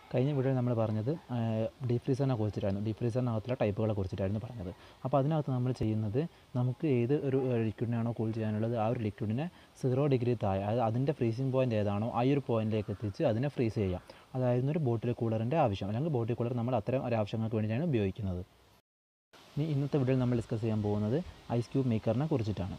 കഴിഞ്ഞ വീഡിയോയിൽ നമ്മൾ പറഞ്ഞത് ഡീപ് ഫ്രീസറിനെ കുറിച്ചിട്ടായിരുന്നു ഡീപ് ഫ്രീസറിനകത്തുള്ള ടൈപ്പുകളെ കുറിച്ചിട്ടായിരുന്നു പറഞ്ഞത് അപ്പോൾ അതിനകത്ത് നമ്മൾ ചെയ്യുന്നത് നമുക്ക് ഏത് ഒരു ലിക്വിഡിനാണോ കൂൾ ചെയ്യാനുള്ളത് ആ ഒരു ലിക്വിഡിനെ സീറോ ഡിഗ്രി താഴെ അതായത് അതിൻ്റെ ഫ്രീസിങ് പോയിൻ്റ് ഏതാണോ ആ ഒരു പോയിന്റിലേക്ക് എത്തിച്ച് അതിനെ ഫ്രീസ് ചെയ്യാം അതായിരുന്നു ഒരു ബോട്ടിൽ കൂളറിൻ്റെ ആവശ്യം അല്ലെങ്കിൽ ബോട്ടിൽ കൂളർ നമ്മൾ അത്തരം ഒരു ആവശ്യങ്ങൾക്ക് വേണ്ടിയിട്ടാണ് ഉപയോഗിക്കുന്നത് ഇനി ഇന്നത്തെ വീഡിയോയിൽ നമ്മൾ ഡിസ്കസ് ചെയ്യാൻ പോകുന്നത് ഐസ് ക്യൂബ് മേക്കറിനെ കുറിച്ചിട്ടാണ്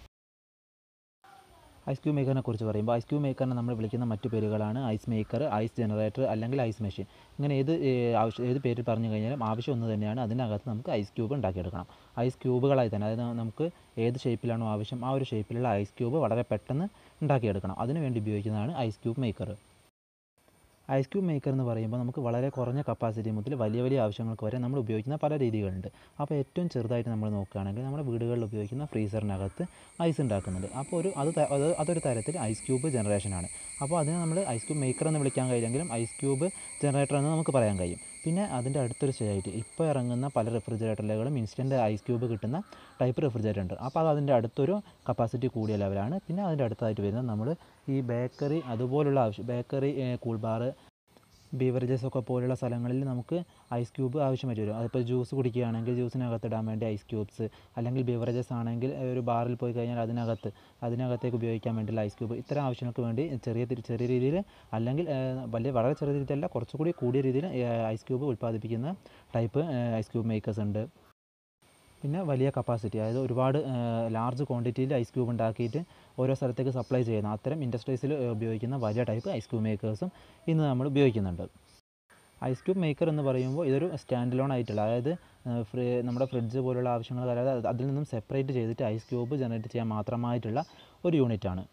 ഐസ് ക്യൂബ് മേക്കറിനെ കുറിച്ച് പറയുമ്പോൾ ഐസ് ക്യൂബ് മേക്കറിനെ നമ്മൾ വിളിക്കുന്ന മറ്റു പേരുകളാണ് ഐസ് മേക്കർ ഐസ് ജനറേറ്റർ അല്ലെങ്കിൽ ഐസ് മെഷീൻ ഇങ്ങനെ ഏത് ഏഹ്, ആവശ്യം ഏത് പേരിൽ പറഞ്ഞു കഴിഞ്ഞാലും ആവശ്യം ഒന്ന് തന്നെയാണ് അതിനകത്ത് നമുക്ക് ഐസ് ക്യൂബ് ഉണ്ടാക്കിയെടുക്കണം ഐസ് ക്യൂബുകളായി തന്നെ അതായത് നമുക്ക് ഏത് ഷേപ്പിലാണോ ആവശ്യം ആ ഒരു ഷേപ്പിലുള്ള ഐസ് ക്യൂബ് വളരെ പെട്ടെന്ന് ഉണ്ടാക്കിയെടുക്കണം അതിന് വേണ്ടി ഉപയോഗിക്കുന്നതാണ് ice cube maker ice cube maker എന്ന് പറയുമ്പോൾ നമുക്ക് വളരെ കുറഞ്ഞ കപ്പാസിറ്റി മുതൽ വലിയ വലിയ ആവശ്യങ്ങൾക്ക് വരെ നമ്മൾ ഉപയോഗിക്കുന്ന പല രീതികളുണ്ട് അപ്പോൾ ഏറ്റവും ചെറുതായിട്ട് നമ്മൾ നോക്കുകയാണെങ്കിൽ നമ്മുടെ വീടുകളിൽ ഉപയോഗിക്കുന്ന ഫ്രീസറിനകത്ത് ഐസ് ഉണ്ടാക്കുന്നുണ്ട് അപ്പോൾ ഒരു അത് ത- അത് അതൊരു തരത്തിൽ ഐസ് ക്യൂബ് ജനറേഷനാണ് അപ്പോൾ അതിനെ നമ്മൾ ഐസ് ക്യൂബ് മേക്കർ എന്ന് വിളിക്കാൻ കഴിയില്ലെങ്കിലും ഐസ് ക്യൂബ് ജനറേറ്റർ എന്ന് നമുക്ക് പറയാൻ കഴിയും പിന്നെ അതിൻ്റെ അടുത്തൊരു സ്റ്റേജായിട്ട് ഇപ്പോൾ ഇറങ്ങുന്ന പല റെഫ്രിജറേറ്ററുകളും ഇൻസ്റ്റൻറ്റ് ഐസ് ക്യൂബ് കിട്ടുന്ന ടൈപ്പ് റെഫ്രിജറേറ്റർ ഉണ്ട് അപ്പോൾ അത് അതിൻ്റെ അടുത്തൊരു കപ്പാസിറ്റി കൂടിയ ലെവലാണ് പിന്നെ അതിൻ്റെ അടുത്തായിട്ട് വരുന്നത് നമ്മൾ ഈ ബേക്കറി അതുപോലുള്ള ആവശ്യം ബേക്കറി കൂൾ ബാർ ബീവറേജസ് ഒക്കെ പോലുള്ള സ്ഥലങ്ങളിൽ നമുക്ക് ഐസ് ക്യൂബ് ആവശ്യമായിട്ട് വരും അതിപ്പോൾ ജ്യൂസ് കുടിക്കുകയാണെങ്കിൽ ജ്യൂസിനകത്ത് ഇടാൻ വേണ്ടി ഐസ് ക്യൂബ്സ് അല്ലെങ്കിൽ ബീവറേജസ് ആണെങ്കിൽ ഒരു ബാറിൽ പോയി കഴിഞ്ഞാൽ അതിനകത്ത് അതിനകത്തേക്ക് ഉപയോഗിക്കാൻ വേണ്ടിയുള്ള ഐസ് ക്യൂബ് ഇത്തരം ആവശ്യങ്ങൾക്ക് വേണ്ടി ചെറിയ തി- ചെറിയ രീതിയിൽ അല്ലെങ്കിൽ ഏഹ്, വലിയ വളരെ ചെറിയ രീതിയിലല്ല കുറച്ചുകൂടി കൂടിയ രീതിയിൽ ഐസ് ക്യൂബ് ഉൽപ്പാദിപ്പിക്കുന്ന ടൈപ്പ് ഐസ് ക്യൂബ് മേക്കേഴ്സ് ഉണ്ട് പിന്നെ വലിയ കപ്പാസിറ്റി അതായത് ഒരുപാട് ലാർജ് ക്വാണ്ടിറ്റിയിൽ ഐസ് ക്യൂബ് ഉണ്ടാക്കിയിട്ട് ഓരോ സ്ഥലത്തേക്ക് സപ്ലൈ ചെയ്യുന്ന അത്തരം ഇൻഡസ്ട്രീസിൽ ഉപയോഗിക്കുന്ന വലിയ ടൈപ്പ് ഐസ് ക്യൂബ് മേക്കേഴ്സും ഇന്ന് നമ്മൾ ഉപയോഗിക്കുന്നുണ്ട് ഐസ് ക്യൂബ് മേക്കർ എന്ന് പറയുമ്പോൾ ഇതൊരു സ്റ്റാൻഡ് ലോൺ ആയിട്ടുള്ള അതായത് ഏഹ്, ഫ്രി നമ്മുടെ ഫ്രിഡ്ജ് പോലുള്ള ആവശ്യങ്ങൾ അതായത് അത് അതിൽ നിന്നും സെപ്പറേറ്റ് ചെയ്തിട്ട് ഐസ് ക്യൂബ് ജനറേറ്റ് ചെയ്യാൻ മാത്രമായിട്ടുള്ള ഒരു യൂണിറ്റാണ്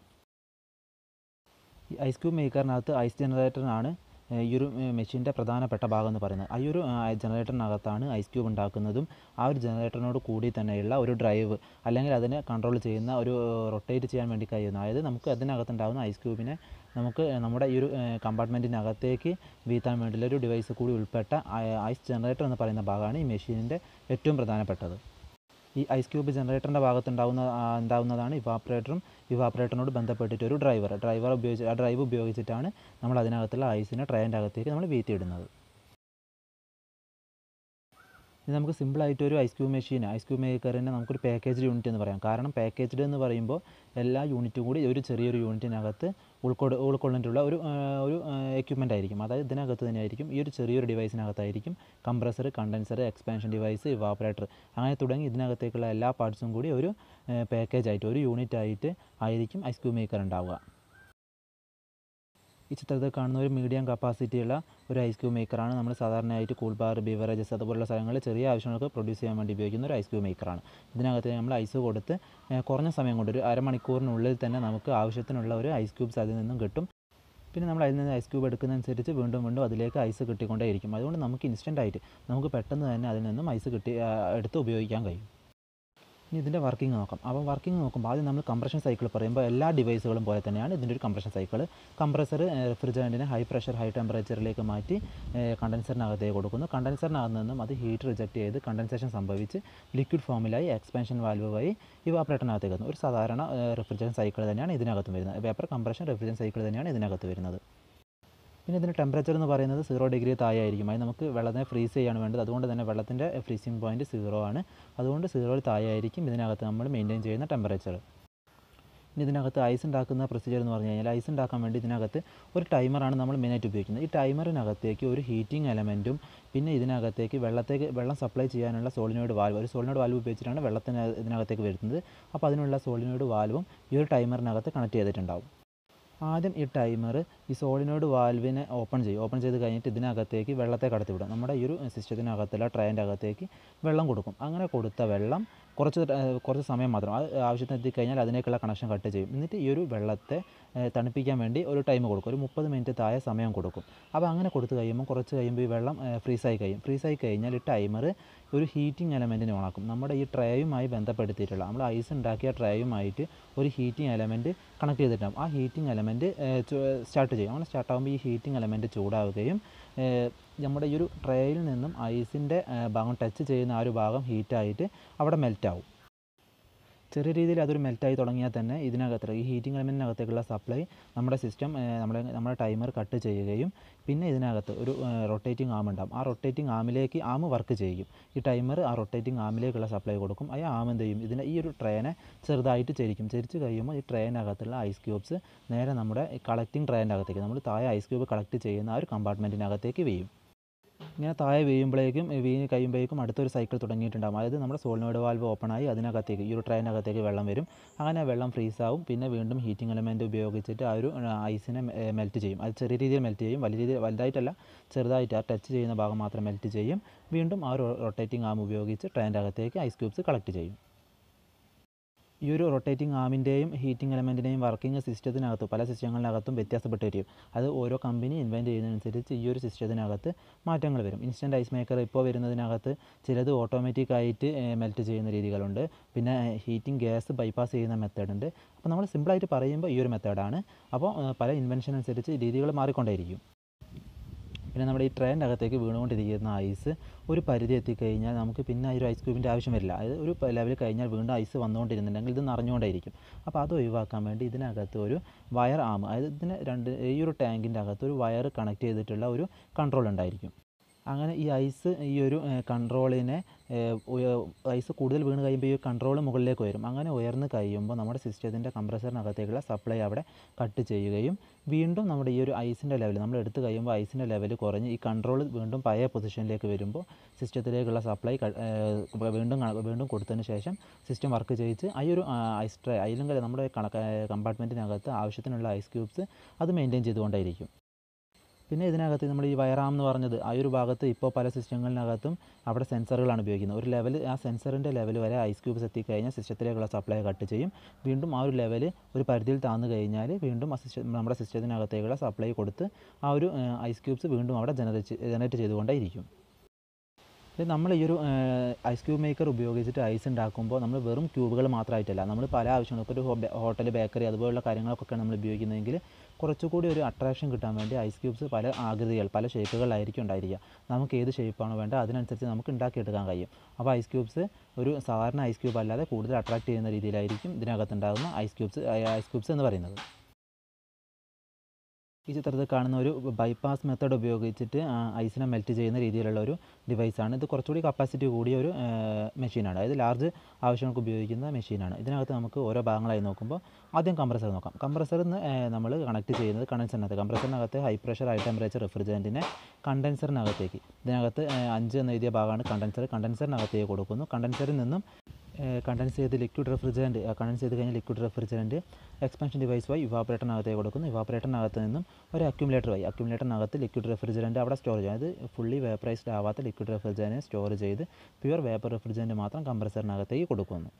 ഈ ഐസ് ക്യൂബ് മേക്കറിനകത്ത് ഐസ് ജനറേറ്ററിനാണ് ഏഹ്, ഈ ഒരു മെഷീൻ്റെ പ്രധാനപ്പെട്ട ഭാഗം എന്ന് പറയുന്നത് ആ ഈ ഒരു ജനറേറ്ററിനകത്താണ് ഐസ് ക്യൂബ് ഉണ്ടാക്കുന്നതും ആ ഒരു ജനറേറ്ററിനോട് കൂടി തന്നെയുള്ള ഒരു ഡ്രൈവ് അല്ലെങ്കിൽ അതിനെ കൺട്രോൾ ചെയ്യുന്ന ഒരു റൊട്ടേറ്റ് ചെയ്യാൻ വേണ്ടി കഴിയുന്ന അതായത് നമുക്ക് അതിനകത്തുണ്ടാകുന്ന ഐസ് ക്യൂബിനെ നമുക്ക് നമ്മുടെ ഈ ഒരു കമ്പാർട്ട്മെൻറ്റിനകത്തേക്ക് വീത്താൻ വേണ്ടിയുള്ള ഒരു ഡിവൈസ് കൂടി ഉൾപ്പെട്ട ഐസ് ജനറേറ്റർ എന്ന് പറയുന്ന ഭാഗമാണ് ഈ മെഷീനിൻ്റെ ഏറ്റവും പ്രധാനപ്പെട്ടത് ഈ ഐസ് ക്യൂബ് ജനറേറ്ററിൻ്റെ ഭാഗത്തുണ്ടാവുന്ന ആ, ഉണ്ടാവുന്നതാണ് ഇവാപ്പറേറ്ററും ഇവാപ്പറേറ്ററിനോട് ബന്ധപ്പെട്ടിട്ട് ഒരു ഡ്രൈവർ ഡ്രൈവർ ഉപയോഗിച്ച് ആ ഡ്രൈവ് ഉപയോഗിച്ചിട്ടാണ് നമ്മൾ അതിനകത്തുള്ള ഐസിനെ ട്രെയിൻ്റെ അകത്തേക്ക് നമ്മൾ വീത്തിയിടുന്നത് ഇത് നമുക്ക് സിമ്പിളായിട്ട് ഒരു ice cube machine ice cube മേക്കറിനെ നമുക്കൊരു പാക്കേജ്ഡ് യൂണിറ്റ് എന്ന് പറയാം കാരണം പാക്കേജ്ഡ് എന്ന് പറയുമ്പോൾ എല്ലാ യൂണിറ്റും കൂടി ഒരു ചെറിയൊരു യൂണിറ്റിനകത്ത് ഉൾക്കൊട് ഉൾക്കൊള്ളിട്ടുള്ള ഒരു ആ, ഒരു എക്യുപ്മെൻ്റ് ആയിരിക്കും അതായത് ഇതിനകത്ത് തന്നെ ആയിരിക്കും ഈ ഒരു ചെറിയൊരു ഡിവൈസിനകത്തായിരിക്കും compressor condenser expansion device evaporator അങ്ങനെ തുടങ്ങി ഇതിനകത്തേക്കുള്ള എല്ലാ പാർട്സും കൂടി ഒരു പാക്കേജ് ആയിട്ട് ഒരു യൂണിറ്റ് ആയിട്ട് ആയിരിക്കും ഐസ് ക്യൂബ് മേക്കർ ഉണ്ടാവുക ഈ ചിത്രത്തിൽ കാണുന്ന ഒരു മീഡിയം കപ്പാസിറ്റിയുള്ള ഒരു ഐസ് ക്യൂബ് മേക്കറാണ് നമ്മൾ സാധാരണയായിട്ട് കൂൾ ബാർ ബീവറേജസ് അതുപോലുള്ള സ്ഥലങ്ങളിൽ ചെറിയ ആവശ്യങ്ങൾക്ക് പ്രൊഡ്യൂസ് ചെയ്യാൻ വേണ്ടി ഉപയോഗിക്കുന്ന ഒരു ഐസ് ക്യൂബ് മേക്കറാണ് ഇതിനകത്ത് നമ്മൾ ഐസ് കൊടുത്ത് ഏഹ്, കുറഞ്ഞ സമയം കൊണ്ട് ഒരു അരമണിക്കൂറിനുള്ളിൽ തന്നെ നമുക്ക് ആവശ്യത്തിനുള്ള ഒരു ഐസ് ക്യൂബ്സ് അതിൽ നിന്നും കിട്ടും പിന്നെ നമ്മൾ അതിൽ നിന്ന് ഐസ് ക്യൂബ് എടുക്കുന്നതനുസരിച്ച് വീണ്ടും വീണ്ടും അതിലേക്ക് ഐസ് കിട്ടിക്കൊണ്ടേയിരിക്കും അതുകൊണ്ട് നമുക്ക് ഇൻസ്റ്റൻ്റ് ആയിട്ട് നമുക്ക് പെട്ടെന്ന് തന്നെ അതിൽ നിന്നും ഐസ് കിട്ടി ആ, എടുത്ത് ഉപയോഗിക്കാൻ കഴിയും ഇനി ഇതിൻ്റെ വർക്കിംഗ് നോക്കാം അപ്പോൾ വർക്കിംഗ് നോക്കുമ്പോൾ ആദ്യം നമ്മൾ കംപ്രഷൻ സൈക്കിൾ പറയുമ്പോൾ എല്ലാ ഡിവൈസുകളും പോലെ തന്നെയാണ് ഇതിൻ്റെ ഒരു കംപ്രഷൻ സൈക്കിൾ കംപ്രസർ റെഫ്രിജറൻറ്റിനെ ഹൈ പ്രഷർ ഹൈ ടെമ്പറേച്ചറിലേക്ക് മാറ്റി കണ്ടൻസറിനകത്തേക്ക് കൊടുക്കുന്നു കണ്ടൻസറിനകത്ത് നിന്നും അത് ഹീറ്റ് റിജക്റ്റ് ചെയ്ത് കണ്ടൻസേഷൻ സംഭവിച്ച് ലിക്വിഡ് ഫോമിലായി എക്സ്പാൻഷൻ വാൽവ് വഴി ഇവാപ്പറേറ്ററിനകത്തേക്ക് എത്തുന്നു ഒരു സാധാരണ റെഫ്രിജറൻ സൈക്കിൾ തന്നെയാണ് ഇതിനകത്തും വരുന്നത് വേപ്പർ കംപ്രഷൻ റെഫ്രിജറൻ സൈക്കിൾ തന്നെയാണ് ഇതിനകത്ത് വരുന്നത് പിന്നെ ഇതിൻ്റെ ടെമ്പറേച്ചർ എന്ന് പറയുന്നത് സീറോ ഡിഗ്രി താഴെ ആയിരിക്കും അത് നമുക്ക് വെള്ളത്തിനെ ഫ്രീസ് ചെയ്യാണ് വേണ്ടത് അതുകൊണ്ട് തന്നെ വെള്ളത്തിൻ്റെ ഫ്രീസിങ് പോയിൻറ്റ് സീറോ ആണ് അതുകൊണ്ട് സീറോയിൽ താഴെ ആയിരിക്കും ഇതിനകത്ത് നമ്മൾ മെയിൻറ്റെയിൻ ചെയ്യുന്ന ടെമ്പറേച്ചർ ഇനി ഇതിനകത്ത് ഐസ് ഉണ്ടാക്കുന്ന പ്രൊസീജിയർ എന്ന് പറഞ്ഞു കഴിഞ്ഞാൽ ഐസ് ഉണ്ടാക്കാൻ വേണ്ടി ഇതിനകത്ത് ഒരു ടൈമറാണ് നമ്മൾ മെയിനായിട്ട് ഉപയോഗിക്കുന്നത് ഈ ടൈമറിനകത്തേക്ക് ഒരു ഹീറ്റിംഗ് എലമെൻറ്റും പിന്നെ ഇതിനകത്തേക്ക് വെള്ളത്തേക്ക് വെള്ളം സപ്ലൈ ചെയ്യാനുള്ള സോളിനോയിഡ് വാൽവ് ഒരു സോളിനോയിഡ് വാൽവ് ഉപയോഗിച്ചിട്ടാണ് വെള്ളത്തിന് ഇതിനകത്തേക്ക് വരുന്നത് അപ്പോൾ അതിനുള്ള സോളിനോയിഡ് വാൽവും ഈ ഒരു ടൈമറിനകത്ത് കണക്ട് ചെയ്തിട്ടുണ്ടാവും ആദ്യം ഈ ടൈമർ ഈ സോളിനോയിഡ് വാൽവിനെ ഓപ്പൺ ചെയ്യും ഓപ്പൺ ചെയ്ത് കഴിഞ്ഞിട്ട് ഇതിനകത്തേക്ക് വെള്ളത്തെ കടത്തിവിടും നമ്മുടെ ഈ ഒരു സിസ്റ്റത്തിനകത്തുള്ള ട്രയൻ്റെ അകത്തേക്ക് വെള്ളം കൊടുക്കും അങ്ങനെ കൊടുത്ത വെള്ളം കുറച്ച് ത- ഏഹ് കുറച്ച് സമയം മാത്രം അത് ആവശ്യത്തിന് എത്തിക്കഴിഞ്ഞാൽ അതിനേക്കുള്ള കണക്ഷൻ കട്ട് ചെയ്യും എന്നിട്ട് ഈ ഒരു വെള്ളത്തെ ഏഹ് തണുപ്പിക്കാൻ വേണ്ടി ഒരു ടൈം കൊടുക്കും ഒരു മുപ്പത് മിനിറ്റ് താഴെ സമയം കൊടുക്കും അപ്പോൾ അങ്ങനെ കൊടുത്തു കഴിയുമ്പോൾ കുറച്ച് കഴിയുമ്പോൾ ഈ വെള്ളം ഫ്രീസായി കഴിയും ഫ്രീസായി കഴിഞ്ഞാൽ ഈ ടൈമർ ഒരു ഹീറ്റിംഗ് എലമെൻറ്റിനെ ഓണാക്കും നമ്മുടെ ഈ ട്രേയുമായി ബന്ധപ്പെടുത്തിയിട്ടുള്ള നമ്മൾ ഐസ് ഉണ്ടാക്കിയ ട്രേയുമായിട്ട് ഒരു ഹീറ്റിംഗ് എലമെൻറ്റ് കണക്ട് ചെയ്തിട്ടുണ്ടാകും ആ ഹീറ്റിംഗ് എലമെൻറ്റ് സ്റ്റാർട്ട് ചെയ്യും അങ്ങനെ സ്റ്റാർട്ട് ആകുമ്പോൾ ഈ ഹീറ്റിംഗ് എലമെൻറ്റ് ചൂടാവുകയും ഏഹ്, നമ്മുടെ ഈ ഒരു ട്രേയിൽ നിന്നും ഐസിൻ്റെ ഭാഗം ടച്ച് ചെയ്യുന്ന ആ ഒരു ഭാഗം ഹീറ്റായിട്ട് അവിടെ മെൽറ്റ് ആവും ചെറിയ രീതിയിൽ അതൊരു മെൽറ്റായി തുടങ്ങിയാൽ തന്നെ ഇതിനകത്ത് ഈ ഹീറ്റിംഗ് എലമെൻറ്റിനകത്തേക്കുള്ള സപ്ലൈ നമ്മുടെ സിസ്റ്റം നമ്മുടെ നമ്മുടെ ടൈമർ കട്ട് ചെയ്യുകയും പിന്നെ ഇതിനകത്ത് ഒരു റൊട്ടേറ്റിംഗ് ആം ഉണ്ടാകും ആ റൊട്ടേറ്റിംഗ് ആമിലേക്ക് ആം വർക്ക് ചെയ്യും ഈ ടൈമർ ആ റൊട്ടേറ്റിംഗ് ആമിലേക്കുള്ള സപ്ലൈ കൊടുക്കും ആ ആം എന്ത് ചെയ്യും ഇതിനെ ഈ ഒരു ട്രെയിനെ ചെറുതായിട്ട് ചരിക്കും ചരിച്ച് കഴിയുമ്പോൾ ഈ ട്രെയിനകത്തുള്ള ഐസ് ക്യൂബ്സ് നേരെ നമ്മുടെ കളക്റ്റിംഗ് ട്രെയിൻ്റെ അകത്തേക്ക് നമ്മൾ താഴെ ഐസ് ക്യൂബ് കളക്ട് ചെയ്യുന്ന ആ ഒരു കമ്പാർട്ട്മെൻറ്റിനകത്തേക്ക് വീഴും ഇങ്ങനെ താഴെ വീഴുമ്പോഴേക്കും വീണ് കഴിയുമ്പോഴേക്കും അടുത്തൊരു സൈക്കിൾ തുടങ്ങിയിട്ടുണ്ടാകും അതായത് നമ്മുടെ സോളിനോയിഡ് വാൽവ് ഓപ്പൺ ആയി അതിനകത്തേക്ക് ഈ ഒരു ട്രെയിനകത്തേക്ക് വെള്ളം വരും അങ്ങനെ വെള്ളം ഫ്രീസ് ആവും പിന്നെ വീണ്ടും ഹീറ്റിംഗ് എലമെൻറ്റ് ഉപയോഗിച്ചിട്ട് ആ ഒരു ഐസിനെ മെൽറ്റ് ചെയ്യും അത് ചെറിയ രീതിയിൽ മെൽറ്റ് ചെയ്യും വലിയ രീതിയിൽ വലുതായിട്ടല്ല ചെറുതായിട്ട് ആ ടച്ച് ചെയ്യുന്ന ഭാഗം മാത്രം മെൽറ്റ് ചെയ്യും വീണ്ടും ആ ഒരു റൊട്ടേറ്റിംഗ് ആം ഉപയോഗിച്ച് ട്രെയിൻ്റെ അകത്തേക്ക് ഐസ് ക്യൂബ്സ് കളക്ട് ചെയ്യും ഈ ഒരു റൊട്ടേറ്റിംഗ് ആമിൻ്റെയും ഹീറ്റിംഗ് എലമെൻറ്റിൻ്റെയും വർക്കിംഗ് സിസ്റ്റത്തിനകത്ത് പല സിസ്റ്റങ്ങളിനകത്തും വ്യത്യാസപ്പെട്ട് വരും അത് ഓരോ കമ്പനി ഇൻവെൻറ്റ് ചെയ്യുന്നതനുസരിച്ച് ഈ ഒരു സിസ്റ്റത്തിനകത്ത് മാറ്റങ്ങൾ വരും ഇൻസ്റ്റൻറ്റ് ഐസ് മേക്കർ ഇപ്പോൾ വരുന്നതിനകത്ത് ചിലത് ഓട്ടോമാറ്റിക് ആയിട്ട് മെൽറ്റ് ചെയ്യുന്ന രീതികളുണ്ട് പിന്നെ ഹീറ്റിംഗ് ഗ്യാസ് ബൈപ്പാസ് ചെയ്യുന്ന മെത്തേഡ് ഉണ്ട് അപ്പോൾ നമ്മൾ സിമ്പിളായിട്ട് പറയുമ്പോൾ ഈ ഒരു മെത്തേഡാണ് അപ്പോൾ പല ഇൻവെൻഷൻ അനുസരിച്ച് രീതികൾ മാറിക്കൊണ്ടേയിരിക്കും പിന്നെ നമ്മുടെ ഈ ട്രെയിൻ്റെ അകത്തേക്ക് വീണുകൊണ്ടിരിക്കുന്ന ഐസ് ഒരു പരിധി എത്തിക്കഴിഞ്ഞാൽ നമുക്ക് പിന്നെ ആ ഒരു ഐസ് ക്യൂബിൻ്റെ ആവശ്യം വരില്ല അത് ഒരു ലെവൽ കഴിഞ്ഞാൽ വീണ്ടും ഐസ് വന്നുകൊണ്ടിരുന്നുണ്ടെങ്കിൽ ഇത് നിറഞ്ഞുകൊണ്ടേയിരിക്കും അപ്പോൾ അത് ഒഴിവാക്കാൻ വേണ്ടി ഇതിനകത്ത് ഒരു വയർ ആം അതായത് ഇതിന് രണ്ട് ഈ ഒരു ടാങ്കിൻ്റെ അകത്ത് ഒരു വയർ കണക്ട് ചെയ്തിട്ടുള്ള ഒരു കൺട്രോൾ ഉണ്ടായിരിക്കും അങ്ങനെ ഈ ഐസ് ഈ ഒരു കൺട്രോളിനെ ഐസ് കൂടുതൽ വീണ് കഴിയുമ്പോൾ ഈ കൺട്രോൾ മുകളിലേക്ക് ഉയരും അങ്ങനെ ഉയർന്ന് കഴിയുമ്പോൾ നമ്മുടെ സിസ്റ്റത്തിൻ്റെ കംപ്രസറിനകത്തേക്കുള്ള സപ്ലൈ അവിടെ കട്ട് ചെയ്യുകയും വീണ്ടും നമ്മുടെ ഈ ഒരു ഐസിൻ്റെ ലെവൽ നമ്മൾ എടുത്ത് കഴിയുമ്പോൾ ഐസിൻ്റെ ലെവൽ കുറഞ്ഞ് ഈ കൺട്രോൾ വീണ്ടും പഴയ പൊസിഷനിലേക്ക് വരുമ്പോൾ സിസ്റ്റത്തിലേക്കുള്ള സപ്ലൈ വീണ്ടും വീണ്ടും കൊടുത്തതിന് ശേഷം സിസ്റ്റം വർക്ക് ചെയ്യിച്ച് ആ ഒരു ഐസ് ട്രേ അല്ലെങ്കിൽ നമ്മുടെ കണക്ക് കമ്പാർട്ട്മെൻറ്റിനകത്ത് ആവശ്യത്തിനുള്ള ഐസ് ക്യൂബ്സ് അത് മെയിൻറ്റെയിൻ ചെയ്തുകൊണ്ടായിരിക്കും പിന്നെ ഇതിനകത്ത് നമ്മൾ ഈ വയറാം എന്ന് പറഞ്ഞത് ആ ഒരു ഭാഗത്ത് ഇപ്പോൾ പല സിസ്റ്റങ്ങളിനകത്തും അവിടെ സെൻസറുകളാണ് ഉപയോഗിക്കുന്നത് ഒരു ലെവൽ ആ സെൻസറിൻ്റെ ലെവൽ വരെ ഐസ് ക്യൂബ്സ് എത്തിക്കഴിഞ്ഞാൽ സിസ്റ്റത്തിലേക്കുള്ള സപ്ലൈ കട്ട് ചെയ്യും വീണ്ടും ആ ഒരു ലെവൽ ഒരു പരിധിയിൽ താന്നു കഴിഞ്ഞാൽ വീണ്ടും ആ സിസ്റ്റം നമ്മുടെ സിസ്റ്റത്തിനകത്തേക്കുള്ള സപ്ലൈ കൊടുത്ത് ആ ഒരു ഐസ് ക്യൂബ്സ് വീണ്ടും അവിടെ ജനറേറ്റ് ജനറേറ്റ് ചെയ്തുകൊണ്ടേയിരിക്കും നമ്മൾ ഈ ഒരു ഐസ് ക്യൂബ് മേക്കർ ഉപയോഗിച്ചിട്ട് ഐസ് ഉണ്ടാക്കുമ്പോൾ നമ്മൾ വെറും ക്യൂബുകൾ മാത്രമായിട്ടല്ല നമ്മൾ പല ആവശ്യങ്ങളും ഇപ്പോൾ ഒരു ഹോട്ടൽ ബേക്കറി അതുപോലുള്ള കാര്യങ്ങളൊക്കെ നമ്മൾ ഉപയോഗിക്കുന്നതെങ്കിൽ കുറച്ചുകൂടി ഒരു അട്രാക്ഷൻ കിട്ടാൻ വേണ്ടി ഐസ് ക്യൂബ്സ് പല ആകൃതികൾ പല ഷേപ്പുകളിലായിരിക്കും ഉണ്ടായിരിക്കുക നമുക്ക് ഏത് ഷേപ്പാണോ വേണ്ടത് അതിനനുസരിച്ച് നമുക്ക് ഉണ്ടാക്കിയെടുക്കാൻ കഴിയും അപ്പോൾ ഐസ് ക്യൂബ്സ് ഒരു സാധാരണ ഐസ് ക്യൂബ് അല്ലാതെ കൂടുതൽ അട്രാക്ട് ചെയ്യുന്ന രീതിയിലായിരിക്കും ഇതിനകത്തുണ്ടാകുന്ന ഐസ് ക്യൂബ്സ് ഐസ് ക്യൂബ്സ് എന്ന് പറയുന്നത് ഈ ചിത്രത്തിൽ കാണുന്ന ഒരു ബൈപ്പാസ് മെത്തേഡ് ഉപയോഗിച്ചിട്ട് ഐസിനെ മെൽറ്റ് ചെയ്യുന്ന രീതിയിലുള്ള ഒരു ഡിവൈസാണ് ഇത് കുറച്ചുകൂടി കപ്പാസിറ്റി കൂടിയ ഒരു മെഷീനാണ് അതായത് ലാർജ് ആവശ്യങ്ങൾക്ക് ഉപയോഗിക്കുന്ന മെഷീനാണ് ഇതിനകത്ത് നമുക്ക് ഓരോ ഭാഗങ്ങളായി നോക്കുമ്പോൾ ആദ്യം കംപ്രസർ നോക്കാം കംപ്രസറിൽ നിന്ന് നമ്മൾ കണക്ട് ചെയ്യുന്നത് കണ്ടൻസറിനകത്ത് കംപ്രസറിനകത്ത് ഹൈ പ്രഷർ ഹൈ ടെമ്പറേച്ചർ റെഫ്രിജറൻറ്റിനെ കണ്ടൻസറിനകത്തേക്ക് ഇതിനകത്ത് അഞ്ച് എന്ന് എഴുതിയ ഭാഗമാണ് കണ്ടൻസർ കണ്ടൻസറിനകത്തേക്ക് കൊടുക്കുന്നു കണ്ടൻസറിൽ നിന്നും കണ്ടൻസ് ചെയ്ത് ലിക്വിഡ് റെഫ്രിജറൻറ്റ് കണ്ടൻസ് ചെയ്ത് കഴിഞ്ഞാൽ ലിക്വിഡ് റെഫ്രിജറൻറ്റ് എക്സ്പാൻഷൻ ഡിവൈസ് വഴി ഇവാപ്പറേറ്ററിനകത്തേക്ക് കൊടുക്കുന്നു ഇവാപ്പറേറ്ററിനകത്ത് നിന്നും ഒരു അക്യുമുലേറ്റർ വഴി അക്യുമുലേറ്ററിനകത്ത് ലിക്വിഡ് റെഫ്രിജറൻറ്റ് അവിടെ സ്റ്റോർ ചെയ്യും അതായത് ഫുള്ളി വേപ്പറൈസ്ഡ് ആവാത്ത ലിക്വിഡ് റെഫ്രിജറൻറ്റ് സ്റ്റോർ ചെയ്ത് പ്യുവർ വേപ്പർ റെഫ്രിജറൻറ്റ് മാത്രം കംപ്രസറിനകത്തേക്ക് കൊടുക്കുന്നു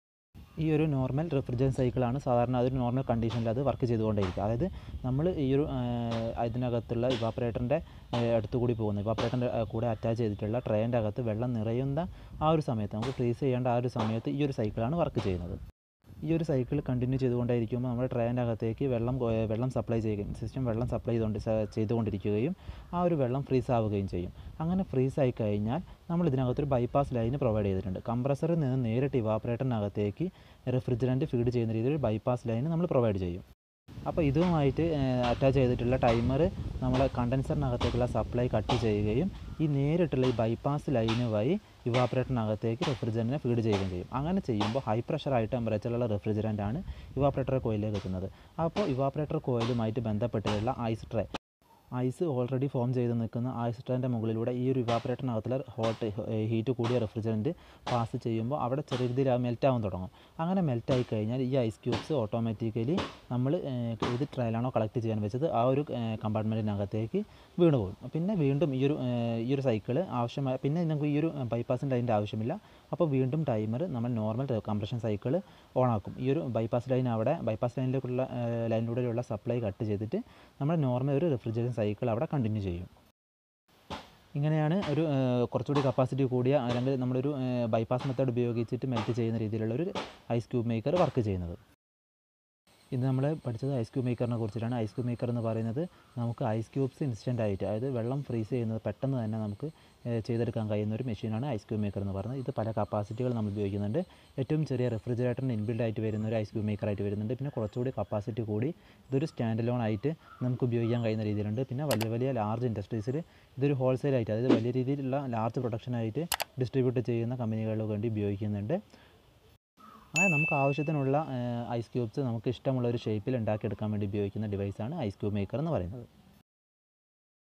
ഈ ഒരു നോർമൽ റെഫ്രിജറൻ സൈക്കിളാണ് സാധാരണ അതൊരു നോർമൽ കണ്ടീഷനിൽ അത് വർക്ക് ചെയ്തുകൊണ്ടേയിരിക്കും അതായത് നമ്മൾ ഈ ഒരു ഇതിനകത്തുള്ള ഇവാപ്പറേറ്ററിൻ്റെ അടുത്ത് കൂടി പോകുന്നു ഇവാപ്പറേറ്ററിൻ്റെ കൂടെ അറ്റാച്ച് ചെയ്തിട്ടുള്ള ട്രെയിൻ്റെ അകത്ത് വെള്ളം നിറയുന്ന ആ ഒരു സമയത്ത് നമുക്ക് ഫ്രീസ് ചെയ്യേണ്ട ആ ഒരു സമയത്ത് ഈ ഒരു സൈക്കിളാണ് വർക്ക് ചെയ്യുന്നത് ഈ ഒരു സൈക്കിൾ കണ്ടിന്യൂ ചെയ്തുകൊണ്ടായിരിക്കുമ്പോൾ നമ്മുടെ ട്രെയിൻ്റെ അകത്തേക്ക് വെള്ളം വെള്ളം സപ്ലൈ ചെയ്യുകയും സിസ്റ്റം വെള്ളം സപ്ലൈ ചെയ്തുകൊണ്ട് ചെയ്തുകൊണ്ടിരിക്കുകയും ആ ഒരു വെള്ളം ഫ്രീസ് ആവുകയും ചെയ്യും അങ്ങനെ ഫ്രീസ് ആയി കഴിഞ്ഞാൽ നമ്മൾ ഇതിനകത്തൊരു ബൈപ്പാസ് ലൈൻ പ്രൊവൈഡ് ചെയ്തിട്ടുണ്ട് കംപ്രസറിൽ നിന്ന് നേരിട്ട് ഇവാപ്പറേറ്ററിനകത്തേക്ക് റെഫ്രിജറൻറ്റ് ഫീഡ് ചെയ്യുന്ന രീതിയിൽ ബൈപ്പാസ് ലൈൻ നമ്മൾ പ്രൊവൈഡ് ചെയ്യും അപ്പോൾ ഇതുമായിട്ട് അറ്റാച്ച് ചെയ്തിട്ടുള്ള ടൈമർ നമ്മളെ കണ്ടൻസറിനകത്തേക്കുള്ള സപ്ലൈ കട്ട് ചെയ്യുകയും ഈ നേരിട്ടുള്ള ഈ ബൈപ്പാസ് ലൈന് വഴി ഇവാപ്പറേറ്ററിനകത്തേക്ക് റെഫ്രിജറൻറ്റിനെ ഫീഡ് ചെയ്യുകയും ചെയ്യും അങ്ങനെ ചെയ്യുമ്പോൾ ഹൈ പ്രഷർ ഹൈ ടെമ്പറേച്ചറുള്ള റെഫ്രിജറൻ്റ് ആണ് ഇവാപ്പറേറ്റർ കോയിലേക്ക് എത്തുന്നത് അപ്പോൾ ഇവാപ്പറേറ്റർ കോയിലുമായിട്ട് ബന്ധപ്പെട്ടിട്ടുള്ള ice tray ice already form ചെയ്ത് നിൽക്കുന്ന ഐസ് ട്രേൻ്റെ മുകളിലൂടെ ഈ ഒരു ഇവാപ്പറേറ്ററിനകത്തുള്ള ഹോട്ട് ഹീറ്റ് കൂടിയ റെഫ്രിജറൻറ്റ് പാസ് ചെയ്യുമ്പോൾ അവിടെ ചെറിയ രീതിയിൽ ആ മെൽറ്റ് ആവാൻ തുടങ്ങും അങ്ങനെ മെൽറ്റ് ആയി കഴിഞ്ഞാൽ ഈ ഐസ് ക്യൂബ്സ് ഓട്ടോമാറ്റിക്കലി നമ്മൾ ഏത് ട്രയലാണോ കളക്ട് ചെയ്യാൻ വെച്ചത് ആ ഒരു കമ്പാർട്ട്മെൻറ്റിനകത്തേക്ക് വീണ് പോകും പിന്നെ വീണ്ടും ഈ ഒരു ഈ ഒരു സൈക്കിൾ ആവശ്യമായ പിന്നെ നമുക്ക് ഈ ഒരു ബൈപ്പാസിൻ്റെ അതിൻ്റെ ആവശ്യമില്ല അപ്പോൾ വീണ്ടും ടൈമർ നമ്മൾ നോർമൽ കംപ്രഷൻ സൈക്കിൾ ഓണാക്കും ഈ ഒരു ബൈപ്പാസ് ലൈൻ അവിടെ ബൈപ്പാസ് ലൈനിലേക്കുള്ള ലൈനിലൂടെയുള്ള സപ്ലൈ കട്ട് ചെയ്തിട്ട് നമ്മൾ നോർമൽ ഒരു റെഫ്രിജറേഷൻ സൈക്കിൾ അവിടെ കണ്ടിന്യൂ ചെയ്യും ഇങ്ങനെയാണ് ഒരു കുറച്ചുകൂടി കപ്പാസിറ്റി കൂടിയ അല്ലെങ്കിൽ നമ്മളൊരു ബൈപ്പാസ് മെത്തേഡ് ഉപയോഗിച്ചിട്ട് മെൽറ്റ് ചെയ്യുന്ന രീതിയിലുള്ള ഒരു ഐസ് ക്യൂബ് മേക്കർ വർക്ക് ചെയ്യുന്നത് ഇത് നമ്മൾ പഠിച്ചത് ഐസ് ക്യൂബ് മേക്കറിനെ കുറിച്ചിട്ടാണ് ഐസ് ക്യൂബ് മേക്കർ എന്ന് പറയുന്നത് നമുക്ക് ഐസ് ക്യൂബ്സ് ഇൻസ്റ്റൻ്റ് ആയിട്ട് അതായത് വെള്ളം ഫ്രീസ് ചെയ്യുന്നത് പെട്ടെന്ന് തന്നെ നമുക്ക് ഏഹ്, ചെയ്തെടുക്കാൻ കഴിയുന്ന ഒരു മെഷീനാണ് ഐസ് ക്യൂബ് മേക്കർ എന്ന് പറയുന്നത് ഇത് പല കപ്പാസിറ്റികൾ നമ്മൾ ഉപയോഗിക്കുന്നുണ്ട് ഏറ്റവും ചെറിയ റെഫ്രിജറേറ്ററിന് ഇൻബിൽഡ് ആയിട്ട് വരുന്ന ഒരു ഐസ് ക്യൂബ് മേക്കർ ആയിട്ട് വരുന്നുണ്ട് പിന്നെ കുറച്ചുകൂടി കപ്പാസിറ്റി കൂടി ഇതൊരു സ്റ്റാൻഡ് ലോൺ ആയിട്ട് നമുക്ക് ഉപയോഗിക്കാൻ കഴിയുന്ന രീതിയിലുണ്ട് പിന്നെ വലിയ വലിയ ലാർജ് ഇൻഡസ്ട്രീസിൽ ഇതൊരു ഹോൾസെയിൽ ആയിട്ട് അതായത് വലിയ രീതിയിലുള്ള ലാർജ് പ്രൊഡക്ഷനായിട്ട് ഡിസ്ട്രിബ്യൂട്ട് ചെയ്യുന്ന കമ്പനികൾക്ക് വേണ്ടി ഉപയോഗിക്കുന്നുണ്ട് അങ്ങനെ നമുക്ക് ആവശ്യത്തിനുള്ള ഐസ് ക്യൂബ്സ് നമുക്ക് ഇഷ്ടമുള്ള ഒരു ഷേപ്പിൽ ഉണ്ടാക്കിയെടുക്കാൻ വേണ്ടി ഉപയോഗിക്കുന്ന ഡിവൈസാണ് ഐസ് ക്യൂബ് മേക്കർ എന്ന് പറയുന്നത്